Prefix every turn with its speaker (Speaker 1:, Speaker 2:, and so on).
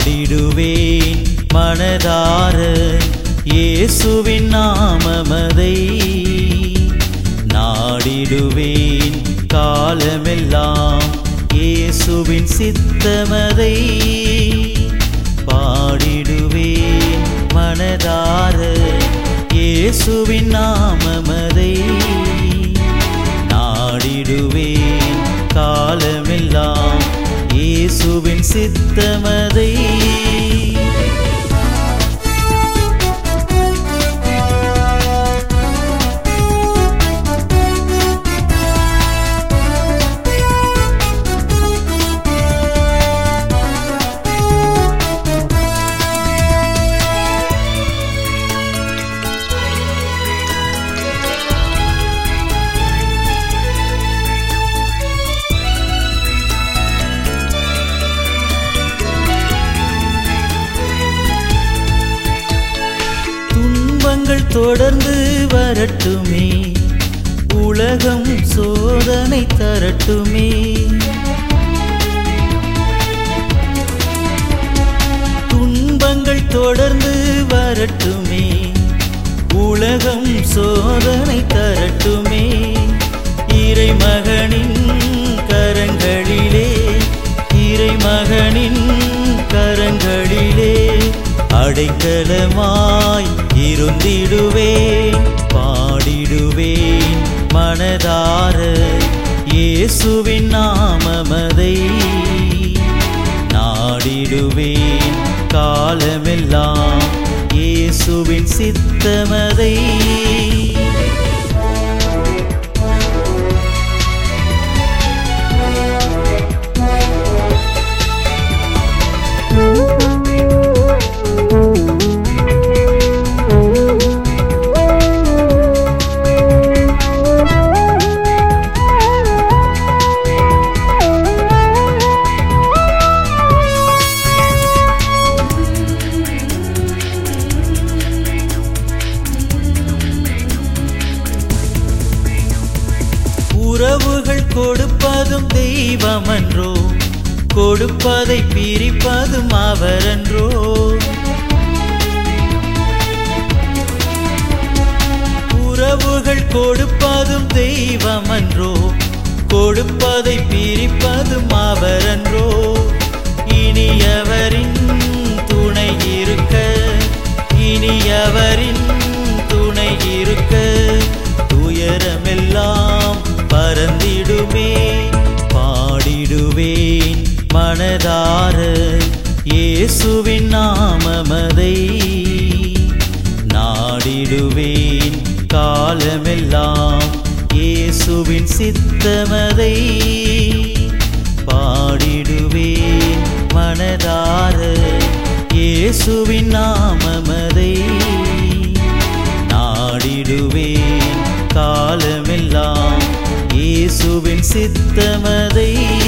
Speaker 1: பாடிடுவேன் மனதார இயேசுவின் நாமமதை நாடிடுவேன் காலமெல்லாம் இயேசுவின் சித்தமதை பாடிடுவேன் மனதார இயேசுவின் நாமமதை நாடிடுவேன் காலமெல்லாம் இயேசுவின் சித்தமதை துன்பங்கள் தொடர்ந்து வரட்டுமே உலகம் சோதனை தரட்டுமே துன்பங்கள் தொடர்ந்து வரட்டுமே உலகம் சோதனை தரட்டுமே இறைமகனின் கரங்களிலே இறைமகனின் கரங்களிலே அடைக்கலமாய் இருந்திடுவேன் பாடிடுவேன் மனதார இயேசுவின் நாமமதை நாடிடுவேன் காலமெல்லாம் இயேசுவின் சித்தமதை உறவுகள் கொடுப்பதும் தெய்வமன்றோ கொடுப்பதை பிரிப்பதும் அவரன்றோ உறவுகள் கொடுப்பதும் தெய்வமன்றோ கொடுப்பதை பிரிப்பதும் அவரன்றோ இனியவரின் துணை இருக்க இனியவரின் துணை இருக்க துயரமெல்லாம் பறந்திடுமே பாடிடுவேன் மனதார இயேசுவின் நாமமதை நாடிடுவேன் காலமெல்லாம் இயேசுவின் சித்தமதை பாடிடுவேன் மனதார இயேசுவின் நாமமதை நாடிடுவேன் காலமெல்லாம் இயேசுவின் சித்தமதை